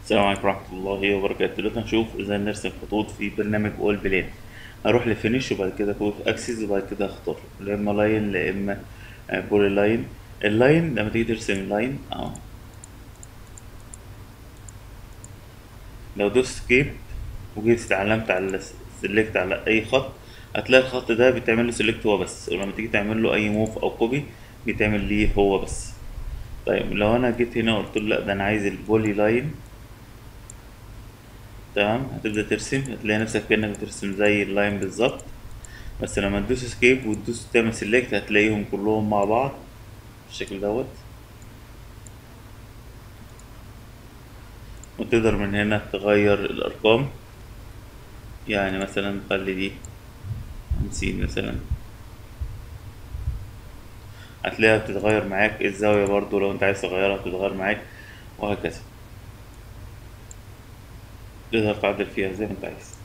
السلام عليكم ورحمة الله وبركاته دلوقتي هنشوف ازاي نرسم خطوط في برنامج اول بلان هروح لفينيش وبعد كده فوق اكسس وبعد كده اختار لا اما لاين لا اما بولي لاين اللاين لما تيجي ترسم لاين اهو لو دوست سكيب وجيت اتعلمت على سيلكت على اي خط هتلاقي الخط ده بيتعمل له سيلكت هو بس ولما تيجي تعمل له اي موف او كوبي بيتعمل ليه هو بس طيب لو انا جيت هنا وقلت له لا ده انا عايز البولي لاين تمام هتبدأ ترسم هتلاقي نفسك كأنك بترسم زي اللاين بالظبط بس لما تدوس سكيب وتدوس تعمل سيلكت هتلاقيهم كلهم مع بعض بالشكل دوت وتقدر من هنا تغير الأرقام يعني مثلا خلي دي خمسين مثلا هتلاقيها بتتغير معاك الزاوية برضو لو انت عايز تغيرها بتتغير معاك وهكذا تقدر تعدل فيها زي ما انت عايز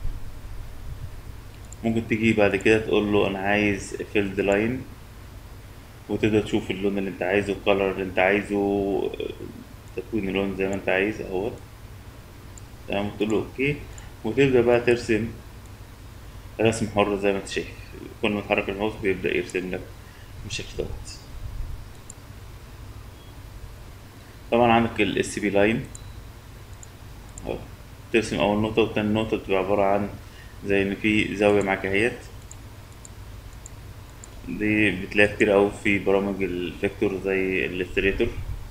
ممكن تيجي بعد كده تقول له انا عايز فيلد لاين وتقدر تشوف اللون اللي انت عايزه الكالر اللي انت عايزه تكوين اللون زي ما انت عايز اهوت تمام تقول له اوكي وتبدأ بقى ترسم رسم حر زي ما انت شايف كل ما تحرك الماوس بيبدأ يرسم لك بالشكل دوت طبعا عندك الاس بي لاين اهو ترسم اول نقطة وتاني نقطة بتبقى عبارة عن زي ان في زاوية معاك اهيت دي بتلاقيها كتير اوي في برامج الفيكتور زي الاستريتور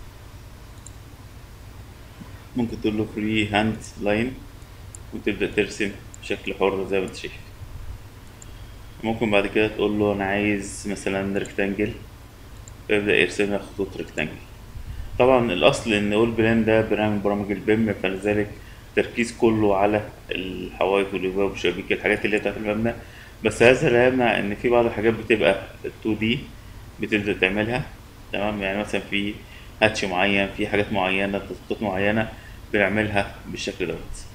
ممكن تقول له فري هاند لاين وتبدأ ترسم بشكل حر زي ما انت شايف ممكن بعد كده تقول له انا عايز مثلا ريكتانجل فيبدأ يرسم لك خطوط ريكتانجل طبعا الاصل ان اول بلان ده برنامج برامج البيم فلذلك التركيز كله على الحوايط والابواب والشبابيك الحاجات اللي هي بتاعت المبنى بس هذا لا يمنع ان في بعض الحاجات بتبقى 2 دي بتبدأ تعملها تمام يعني مثلا في هاتش معين في حاجات معينة تخطيط معينة بنعملها بالشكل دوت